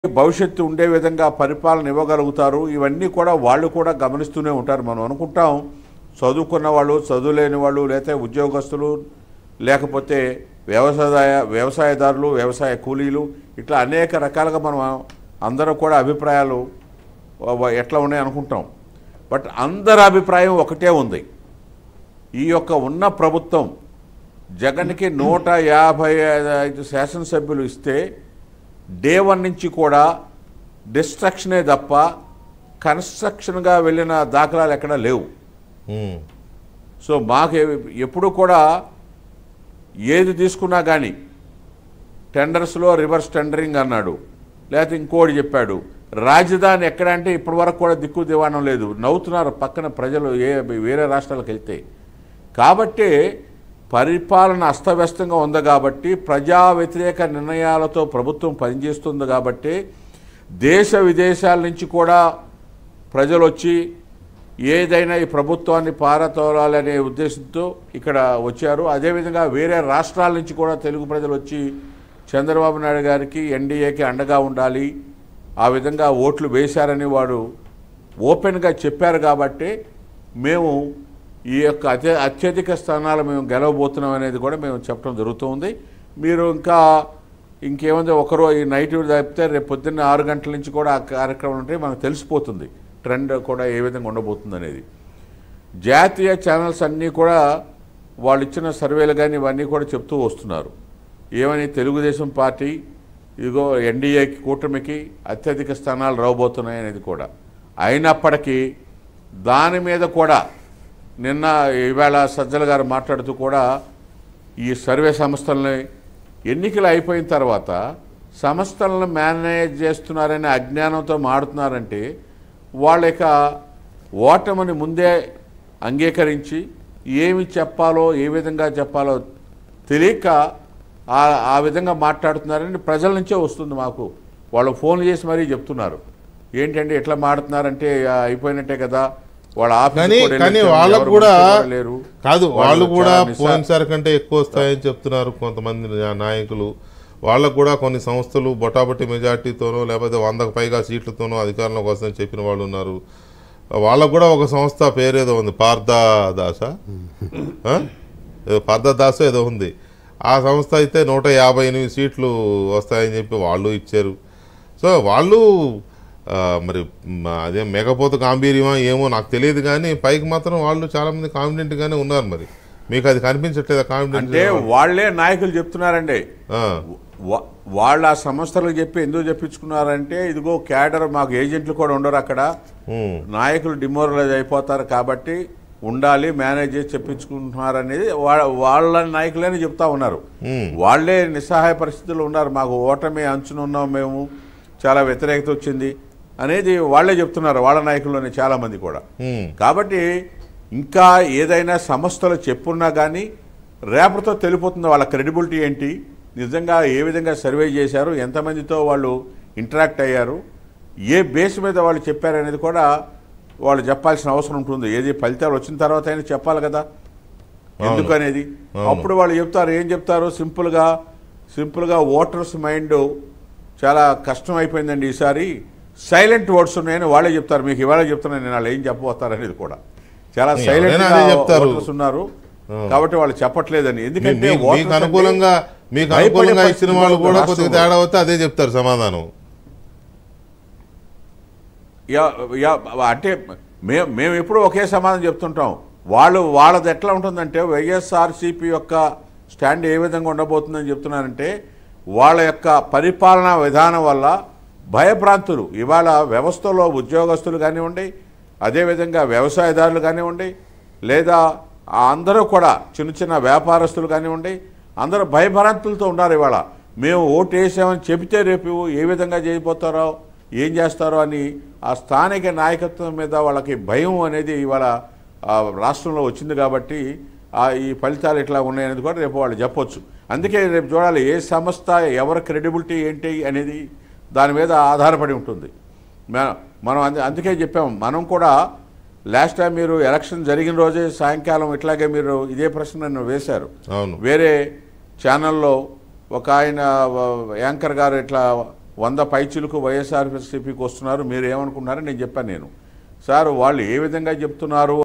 భవిష్యత్తు ఉండే విధంగా పరిపాలన ఇవ్వగలుగుతారు ఇవన్నీ కూడా వాళ్ళు కూడా గమనిస్తూనే ఉంటారు మనం అనుకుంటాం చదువుకున్న వాళ్ళు చదువులేని వాళ్ళు లేకపోతే ఉద్యోగస్తులు లేకపోతే వ్యవసాయ వ్యవసాయదారులు వ్యవసాయ కూలీలు ఇట్లా అనేక రకాలుగా మనం అందరూ కూడా అభిప్రాయాలు వ- వ- ఎట్లా ఉన్నాయి అనుకుంటాం బట్ అందరి అభిప్రాయం ఒకటే ఉంది ఈ యొక్క ఉన్న ప్రభుత్వం జగన్కి నూట యాభై ఐదు శాసనసభ్యులు ఇస్తే డే వన్ నుంచి కూడా డిస్ట్రక్షనే తప్ప కన్స్ట్రక్షన్గా వెళ్ళిన దాఖలాలు ఎక్కడా లేవు ఉమ్. సో మాకు ఎ- ఎప్పుడు కూడా ఏది తీసుకున్నా కానీ టెండర్స్లో రివర్స్ టెండరింగ్ అన్నాడు లేకపోతే ఇంకోటి చెప్పాడు రాజధాని ఎక్కడంటే ఇప్పటి వరకు కూడా దిక్కు దివాణం లేదు నవ్వుతున్నారు పక్కన ప్రజలు ఏ వేరే రాష్ట్రాలకు వెళ్తే కాబట్టి పరిపాలన అస్తవ్యస్తంగా ఉంది కాబట్టి ప్రజా వ్యతిరేక నిర్ణయాలతో ప్రభుత్వం పనిచేస్తుంది కాబట్టి దేశ విదేశాల నుంచి కూడా ప్రజలు వచ్చి ఏదైనా ఈ ప్రభుత్వాన్ని పారతోలాలనే ఉద్దేశంతో ఇక్కడ వచ్చారు అదేవిధంగా వేరే రాష్ట్రాల నుంచి కూడా తెలుగు ప్రజలు వచ్చి చంద్రబాబు నాయుడు గారికి ఎన్డీఏకి అండగా ఉండాలి ఆ విధంగా ఓట్లు వేశారని వాడు ఓపెన్గా చెప్పారు కాబట్టి మేము ఈ యొక్క అత్య అత్యధిక స్థానాలు మేము గెలవబోతున్నాం అనేది కూడా మేము చెప్పడం జరుగుతుంది మీరు ఇంకా ఇంకేముంది ఒకరో ఈ నైట్ తప్పితే రేపు పొద్దున్న ఆరు గంటల నుంచి కూడా ఆ కార్యక్రమం ఉంటే మనకు తెలిసిపోతుంది ట్రెండ్ కూడా ఏ విధంగా ఉండబోతుంది అనేది జాతీయ ఛానల్స్ అన్నీ కూడా వాళ్ళు ఇచ్చిన సర్వేలు కానీ ఇవన్నీ కూడా చెప్తూ వస్తున్నారు ఏమని తెలుగుదేశం పార్టీ ఇదిగో ఎన్డీఏకి కూటమికి అత్యధిక స్థానాలు రాబోతున్నాయి అనేది కూడా అయినప్పటికీ దాని మీద కూడా నిన్న ఇవాళ సజ్జల గారు మాట్లాడుతూ కూడా ఈ సర్వే సంస్థల్ని ఎన్నికలు అయిపోయిన తర్వాత సంస్థలను మేనేజ్ చేస్తున్నారనే అజ్ఞానంతో మాడుతున్నారంటే వాళ్ళ యొక్క ఓటమిని ముందే అంగీకరించి ఏమి చెప్పాలో ఏ విధంగా చెప్పాలో తెలియక ఆ ఆ విధంగా మాట్లాడుతున్నారని ప్రజల నుంచే వస్తుంది మాకు వాళ్ళు ఫోన్ చేసి మరీ చెప్తున్నారు ఏంటంటే ఎట్లా మాడుతున్నారంటే ఆ, అయిపోయినట్టే కదా వాళ్ళ ఆఫీస్ కానీ కూడా కానీ వెళ్ళొచ్చారు, వాళ్ళకు ఎవరు కూడా మనుషులు కూడా లేరు కాదు వాళ్ళు కూడా చాలా నిస్సా- పోయినసారి కంటే ఎక్కువ వస్తాయని చెప్తున్నారు కొంతమంది నా- నాయకులు వాళ్ళకు కూడా కొన్ని సంస్థలు బొటాబొట్టి మెజార్టీతోనో లేకపోతే వందకు పైగా సీట్లతోనో అధికారంలోకి వస్తాయని చెప్పిన వాళ్ళు ఉన్నారు వాళ్ళకు కూడా ఒక సంస్థ పేరేదో ఉంది పార్థ దాస ఏదో పార్థ దాస ఏదో ఉంది ఆ సంస్థ అయితే నూట యాభై ఎనిమిది సీట్లు వస్తాయని చెప్పి వాళ్ళు ఇచ్చారు సో వాళ్ళు ఆ, మరి మ, అదే మెగపోత గాంభీర్యమా ఏమో నాకు తెలియదు కానీ పైకి మాత్రం వాళ్ళు చాలా మంది కాన్ఫిడెంట్ గానే ఉన్నారు మరి మీకు అది కనిపించట్లేదా కాన్ఫిడెంట్ అంటే వాళ్ళే నాయకులు చెప్తున్నారండి వా- వాళ్ళ ఆ సంస్థలకు చెప్పి ఎందుకు చెప్పించుకున్నారంటే ఇదిగో క్యాడర్ మాకు ఏజెంట్లు కూడా ఉండరు అక్కడ నాయకులు డిమోరలైజ్ అయిపోతారు కాబట్టి ఉండాలి మేనేజ్ చేసి చెప్పించుకుంటున్నారు అనేది వా- వాళ్ళ నాయకులనే చెప్తా ఉన్నారు వాళ్ళే నిస్సహాయ పరిస్థితుల్లో ఉన్నారు మాకు ఓటమి అంచున ఉన్నాం మేము చాలా వ్యతిరేకత వచ్చింది అనేది వాళ్ళే చెప్తున్నారు వాళ్ళ నాయకుల్లోనే చాలా మంది కూడా కాబట్టి ఇంకా ఏదైనా సంస్థలు చెప్పున్నా కానీ రేపటితో తెలిపోతుంది వాళ్ళ క్రెడిబిలిటీ ఏంటి నిజంగా ఏ విధంగా సర్వే చేశారు ఎంతమందితో వాళ్ళు ఇంటరాక్ట్ అయ్యారు ఏ బేస్ మీద వాళ్ళు చెప్పారనేది కూడా వాళ్ళు చెప్పాల్సిన అవసరం ఉంటుంది ఏది ఫలితాలు వచ్చిన తర్వాత అయినా చెప్పాలి కదా ఎందుకు అనేది అప్పుడు వాళ్ళు చెప్తారు ఏం చెప్తారు సింపుల్గా సింపుల్గా ఓటర్స్ మైండ్ చాలా కష్టం అయిపోయిందండి ఈసారి సైలెంట్ ఓట్స్ ఉన్నాయని వాళ్ళే చెప్తారు మీకు ఇవాళ చెప్తున్నాను నేను వాళ్ళు ఏం చెప్పబోతారు అనేది కూడా చాలా సైలెంట్ ఎవరైనా అదే చెప్తారు. ఓటర్స్ ఉన్నారు కాబట్టి వాళ్ళు చెప్పట్లేదని మీ- ఎందుకంటే మీ- ఓటర్స్ మీకు అంటే అనుకూలంగా మీకు భయపడే అనుకూలంగా పరిస్థితి ఇచ్చిన వాళ్ళు కూడా రాష్ట్రంలో. కొద్దిగా తేడా వస్తే అదే చెప్తారు సమాధానం యా- యా- అంటే మేము మేము ఎప్పుడూ ఒకే సమాధానం చెప్తుంటాం వాళ్ళు వాళ్ళది ఎట్లా ఉంటుందంటే వైఎస్ఆర్సీపీ యొక్క స్టాండ్ ఏ విధంగా ఉండబోతుందని చెప్తున్నానంటే వాళ్ళ యొక్క పరిపాలనా విధానం వల్ల భయభ్రాంతులు ఇవాళ వ్యవస్థలో ఉద్యోగస్తులు కానివ్వండి అదేవిధంగా వ్యవసాయదారులు కానివ్వండి లేదా ఆ అందరూ కూడా చిన్న చిన్న వ్యాపారస్తులు కానివ్వండి అందరూ భయభ్రాంతులతో ఉన్నారు ఇవాళ మేము ఓటు వేసామని చెబితే రేపు ఏ విధంగా చేయబోతారో ఏం చేస్తారో అని ఆ స్థానిక నాయకత్వం మీద వాళ్ళకి భయం అనేది ఇవాళ ఆ, రాష్ట్రంలో వచ్చింది కాబట్టి ఆ, ఈ ఫలితాలు ఇట్లా ఉన్నాయనేది కూడా రేపు వాళ్ళు చెప్పొచ్చు అందుకే రేపు చూడాలి ఏ సంస్థ ఎవరి క్రెడిబిలిటీ ఏంటి అనేది దాని మీద ఆధారపడి ఉంటుంది మ- మనం అందు- అందుకే చెప్పాం మనం కూడా లాస్ట్ టైం మీరు ఎలక్షన్ జరిగిన రోజే సాయంకాలం ఇట్లాగే మీరు ఇదే ప్రశ్న నన్ను వేశారు అవును వేరే ఛానల్లో ఒక ఆయన వ- యాంకర్ గారు ఇట్లా వంద పైచిలకు వైఎస్ఆర్సీపీకి వస్తున్నారు మీరు ఏమనుకున్నారని నేను చెప్పాను నేను సార్ వాళ్ళు ఏ విధంగా చెప్తున్నారు